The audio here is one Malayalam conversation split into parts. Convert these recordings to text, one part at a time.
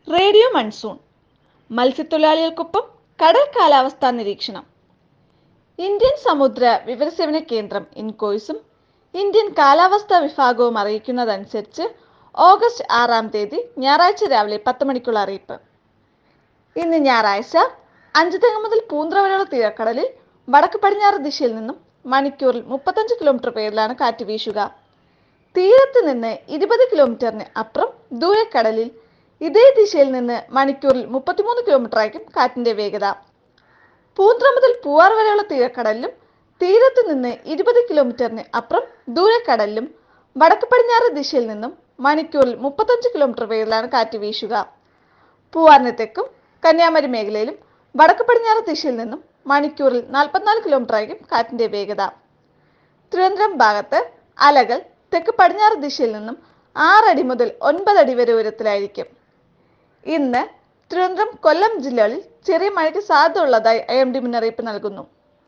റേഡിയോ മൺസൂൺ മത്സ്യത്തൊഴിലാളികൾക്കൊപ്പം കടൽ കാലാവസ്ഥാ നിരീക്ഷണം ഇന്ത്യൻ സമുദ്ര വിവരസേവന കേന്ദ്രം ഇൻകോയ്സും ഇന്ത്യൻ കാലാവസ്ഥാ വിഭാഗവും അറിയിക്കുന്നതനുസരിച്ച് ഓഗസ്റ്റ് ആറാം തീയതി ഞായറാഴ്ച രാവിലെ പത്ത് മണിക്കുള്ള അറിയിപ്പ് ഇന്ന് ഞായറാഴ്ച അഞ്ചുതെങ്ങ് മുതൽ പൂന്ത്ര വരെയുള്ള തീരക്കടലിൽ വടക്ക് പടിഞ്ഞാറ് ദിശയിൽ നിന്നും മണിക്കൂറിൽ മുപ്പത്തഞ്ച് കിലോമീറ്റർ പേരിലാണ് കാറ്റ് വീശുക തീരത്ത് നിന്ന് ഇരുപത് കിലോമീറ്ററിന് അപ്പുറം ദൂരക്കടലിൽ ഇതേ ദിശയിൽ നിന്ന് മണിക്കൂറിൽ മുപ്പത്തിമൂന്ന് കിലോമീറ്റർ ആയിരിക്കും കാറ്റിന്റെ വേഗത പൂന്ത്ര മുതൽ പൂവാർ വരെയുള്ള തീരക്കടലിലും തീരത്ത് നിന്ന് ഇരുപത് കിലോമീറ്ററിന് അപ്പുറം ദൂരക്കടലിലും വടക്ക് പടിഞ്ഞാറ് ദിശയിൽ നിന്നും മണിക്കൂറിൽ മുപ്പത്തഞ്ച് കിലോമീറ്റർ വേഗത്തിലാണ് കാറ്റ് വീശുക പൂവാറിന് തെക്കും കന്യാകുമാരി മേഖലയിലും വടക്ക് പടിഞ്ഞാറ് ദിശയിൽ നിന്നും മണിക്കൂറിൽ നാൽപ്പത്തിനാല് കിലോമീറ്റർ ആയിരിക്കും കാറ്റിന്റെ വേഗത തിരുവനന്തപുരം ഭാഗത്ത് അലകൾ തെക്ക് പടിഞ്ഞാറ് ദിശയിൽ നിന്നും ആറടി മുതൽ ഒൻപത് അടി വരെ ഉയരത്തിലായിരിക്കും ഇന്ന് തിരുവനന്തപുരം കൊല്ലം ജില്ലകളിൽ ചെറിയ മഴയ്ക്ക് സാധ്യത ഉള്ളതായി ഐ എം ഡി മുന്നറിയിപ്പ് നൽകുന്നു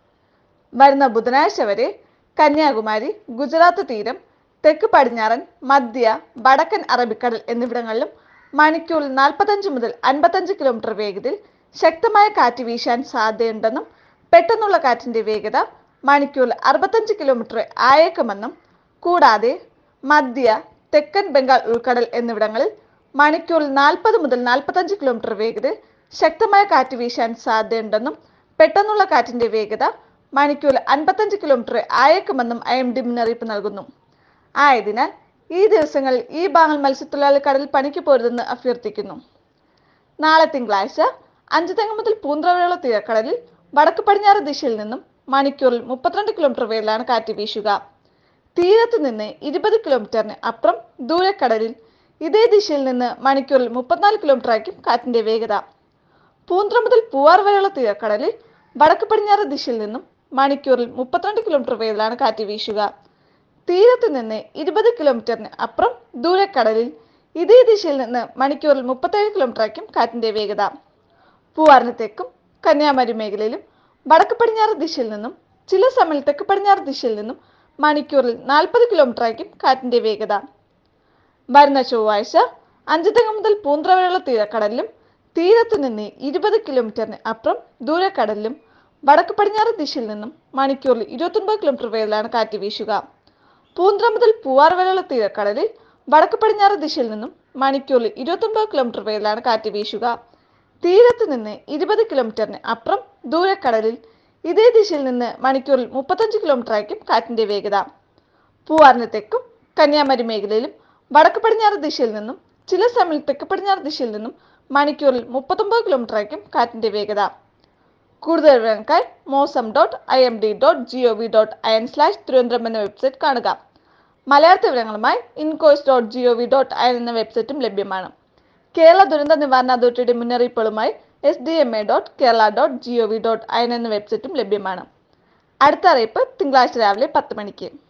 വരുന്ന ബുധനാഴ്ച വരെ കന്യാകുമാരി ഗുജറാത്ത് തീരം തെക്ക് പടിഞ്ഞാറൻ മധ്യ വടക്കൻ അറബിക്കടൽ എന്നിവിടങ്ങളിലും മണിക്കൂറിൽ നാൽപ്പത്തഞ്ച് മുതൽ അൻപത്തഞ്ച് കിലോമീറ്റർ വേഗതയിൽ ശക്തമായ കാറ്റ് വീശാൻ സാധ്യതയുണ്ടെന്നും പെട്ടെന്നുള്ള കാറ്റിന്റെ വേഗത മണിക്കൂറിൽ അറുപത്തഞ്ച് കിലോമീറ്റർ ആയേക്കുമെന്നും കൂടാതെ മധ്യ തെക്കൻ ബംഗാൾ ഉൾക്കടൽ എന്നിവിടങ്ങളിൽ മണിക്കൂറിൽ നാൽപ്പത് മുതൽ നാൽപ്പത്തഞ്ച് കിലോമീറ്റർ വേഗതയിൽ ശക്തമായ കാറ്റ് വീശാൻ സാധ്യതയുണ്ടെന്നും പെട്ടെന്നുള്ള കാറ്റിന്റെ വേഗത മണിക്കൂറിൽ അൻപത്തഞ്ച് കിലോമീറ്റർ ആയേക്കുമെന്നും ഐ എം ഡി മുന്നറിയിപ്പ് നൽകുന്നു ആയതിനാൽ ഈ ദിവസങ്ങളിൽ ഈ ഭാഗങ്ങൾ മത്സ്യത്തൊഴിലാളി കടലിൽ പണിക്ക് പോരുതെന്ന് അഭ്യർത്ഥിക്കുന്നു നാളെ തിങ്കളാഴ്ച അഞ്ച് തെങ്ങ് മുതൽ പൂന്ത്ര വരെയുള്ള തീരക്കടലിൽ വടക്ക് പടിഞ്ഞാറ് ദിശയിൽ നിന്നും മണിക്കൂറിൽ മുപ്പത്തിരണ്ട് കിലോമീറ്റർ വേഗത്തിലാണ് കാറ്റ് വീശുക തീരത്ത് നിന്ന് ഇരുപത് കിലോമീറ്ററിന് അപ്പുറം ദൂരക്കടലിൽ ഇതേ ദിശയിൽ നിന്ന് മണിക്കൂറിൽ മുപ്പത്തിനാല് കിലോമീറ്റർ ആയിരിക്കും കാറ്റിന്റെ വേഗത പൂന്ത്ര മുതൽ പൂവാർ വരെയുള്ള തീരക്കടലിൽ വടക്ക് പടിഞ്ഞാറ് ദിശയിൽ നിന്നും മണിക്കൂറിൽ മുപ്പത്തിരണ്ട് കിലോമീറ്റർ വേഗത്തിലാണ് കാറ്റ് വീശുക തീരത്ത് നിന്ന് ഇരുപത് കിലോമീറ്ററിന് അപ്പുറം ദൂരക്കടലിൽ ഇതേ ദിശയിൽ നിന്ന് മണിക്കൂറിൽ മുപ്പത്തേഴ് കിലോമീറ്റർ ആയിരിക്കും കാറ്റിന്റെ വേഗത പൂവാറിന് തെക്കും കന്യാകുമാരി മേഖലയിലും വടക്ക് പടിഞ്ഞാറ് ദിശയിൽ നിന്നും ചില സമയം തെക്ക് പടിഞ്ഞാറ് ദിശയിൽ നിന്നും മണിക്കൂറിൽ നാൽപ്പത് കിലോമീറ്റർ ആയിരിക്കും കാറ്റിന്റെ വേഗത വരുന്ന ചൊവ്വാഴ്ച അഞ്ചുതെങ്ങ് മുതൽ പൂന്ത്ര വരെയുള്ള തീരക്കടലിലും തീരത്ത് നിന്ന് ഇരുപത് കിലോമീറ്ററിന് അപ്പുറം ദൂരക്കടലിലും വടക്ക് പടിഞ്ഞാറ് ദിശയിൽ നിന്നും മണിക്കൂറിൽ ഇരുപത്തൊൻപത് കിലോമീറ്റർ വേഗത്തിലാണ് കാറ്റ് വീശുക പൂന്ത്ര മുതൽ പൂവാർ വരെയുള്ള തീരക്കടലിൽ വടക്ക് പടിഞ്ഞാറ് ദിശയിൽ നിന്നും മണിക്കൂറിൽ ഇരുപത്തൊൻപത് കിലോമീറ്റർ വേഗത്തിലാണ് കാറ്റ് വീശുക തീരത്ത് നിന്ന് ഇരുപത് കിലോമീറ്ററിന് അപ്പുറം ദൂരക്കടലിൽ ഇതേ ദിശയിൽ നിന്ന് മണിക്കൂറിൽ മുപ്പത്തഞ്ച് കിലോമീറ്റർ ആയിരിക്കും കാറ്റിന്റെ വേഗത പൂവാറിന് തെക്കും കന്യാകുമാരി മേഖലയിലും വടക്ക് പടിഞ്ഞാറ് ദിശയിൽ നിന്നും ചില സമയം തെക്ക് പടിഞ്ഞാറ് ദിശയിൽ നിന്നും മണിക്കൂറിൽ മുപ്പത്തൊമ്പത് കിലോമീറ്റർ ആയിരിക്കും കാറ്റിന്റെ വേഗത കൂടുതൽ വിവരങ്ങൾക്കായി Mausam dot I M D dot G O V dot I N slash Thiruvananthapuram എന്ന വെബ്സൈറ്റ് കാണുക മലയാള വിവരങ്ങളുമായി Incois dot G O V dot I N എന്ന വെബ്സൈറ്റും ലഭ്യമാണ് കേരള ദുരന്ത നിവാരണ അതോറിറ്റിയുടെ മുന്നറിയിപ്പുകളുമായി S D M A dot Kerala dot G O V dot I N എന്ന വെബ്സൈറ്റും ലഭ്യമാണ് അടുത്ത അറിയിപ്പ് തിങ്കളാഴ്ച രാവിലെ പത്ത് മണിക്ക്